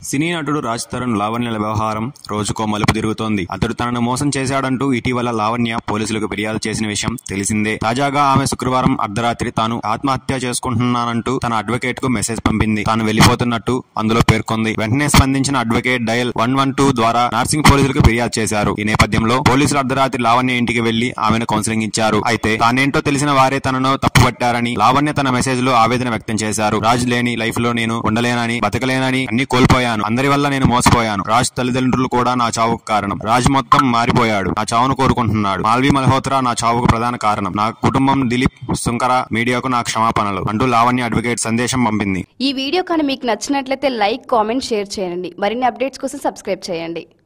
సినీ నటుడు రాజ్ తరుణ్ లావణ్యల వ్యవహారం రోజుకో మలుపు తిరుగుతోంది అతడు తనను మోసం చేశాడంటూ ఇటీవల లావణ్య పోలీసులకు ఫిర్యాదు చేసిన విషయం తెలిసిందే తాజాగా ఆమె శుక్రవారం అర్ధరాత్రి తాను ఆత్మహత్య చేసుకుంటున్నానంటూ తన అడ్వకేట్ కు మెసేజ్ పంపింది తాను వెళ్లిపోతున్నట్టు అందులో పేర్కొంది వెంటనే స్పందించిన advocate dial one one two ద్వారా నర్సింగ్ పోలీసులకు ఫిర్యాదు చేశారు ఈ నేపథ్యంలో పోలీసులు అర్ధరాత్రి లావణ్య ఇంటికి వెళ్లి ఆమెను కౌన్సిలింగ్ ఇచ్చారు అయితే తానేంటో తెలిసిన వారే తనను తప్పుపట్టారని లావణ్య తన మెసేజ్ లో ఆవేదన వ్యక్తం చేశారు రాజ్ లేని లైఫ్ లో నేను ఉండలేనని బతకలేనని అన్ని కోల్పోయాను అందరి వల్ల నేను మోసపోయాను రాజ్ తల్లిదండ్రులు కూడా నా చావుకు కారణం రాజ్ మొత్తం మారిపోయాడు నా చావును కోరుకుంటున్నాడు మాల్వి మల్హోత్రా నా చావుకు ప్రధాన కారణం నా కుటుంబం దిలీప్ సుంకర మీడియాకు నా క్షమాపణలు అంటూ లావణ్య అడ్వకేట్ సందేశం పంపింది ఈ వీడియో కానీ మీకు నచ్చినట్లయితే లైక్ కామెంట్ షేర్ చేయండి మరిన్ని అప్డేట్స్ కోసం సబ్స్క్రైబ్ చేయండి